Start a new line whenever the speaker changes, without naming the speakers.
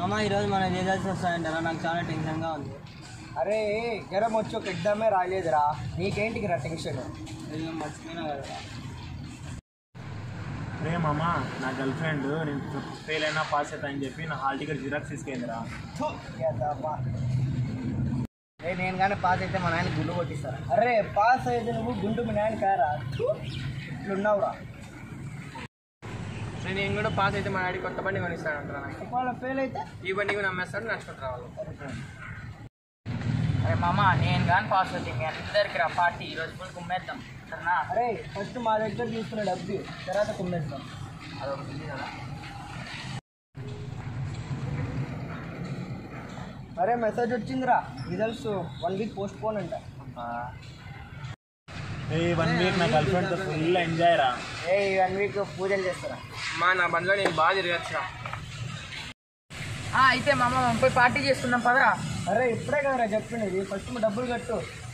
మామ ఈరోజు మన రిజల్ట్స్ వస్తాయంటారా నాకు చాలా టెన్షన్గా ఉంది
అరే జ్వరం వచ్చి ఒక ఎగ్జామే రాలేదురా నీకేంటికి రా టెన్షన్
అయ్యో మర్చిపోయినా కదా
రే మామ నా గర్ల్ ఫ్రెండ్ నేను ఫెయిల్ అయినా పాస్ అవుతా అని చెప్పి నా హాల్ టికెట్ జిరాక్స్ తీసుకెళ్ళిరా
ఏ నేను కానీ పాస్ అయితే మా నాయన గుండు కొట్టిస్తారా అరే పాస్ అయితే నువ్వు గుండు మీ నాయన కారా థు, ఇట్లున్నావురా
నేను కూడా పాస్ అయితే మా డాడీ కొత్త బండి కొనిస్తాడు అంటారా నాకు
ఒకవేళ ఫెయిల్ అయితే
ఈ బండి కూడా నమ్మేస్తాడు నడుచుకుంటూ రావాలి
అరే మామ నేను కానీ పాస్ అవుతుంది మీ అందరికి రా పార్టీ ఈరోజు ఫుల్ కుమ్మేద్దాం సరేనా
అరే ఫస్ట్ మా దగ్గర తీసుకునే డబ్బు తర్వాత కుమ్మేస్తాం
అదొకటి ఉంది కదా
అరే మెసేజ్ వచ్చిందిరా results one week postpone అంట
ఏ వన్ వీక్ నా గర్ల్ ఫ్రెండ్తో ఫుల్ ఎంజాయ్ రా
ఏ వన్ వీక్ పూజలు చేస్తారా
మా నా బండిలో నేను బాగా తిరగచ్చురా
అయితే మామ మనం పోయి పార్టీ చేసుకుందాం పదరా
అరే ఇప్పుడే కదరా చెప్పిండేది ఫస్ట్ నువ్వు డబ్బులు కట్టు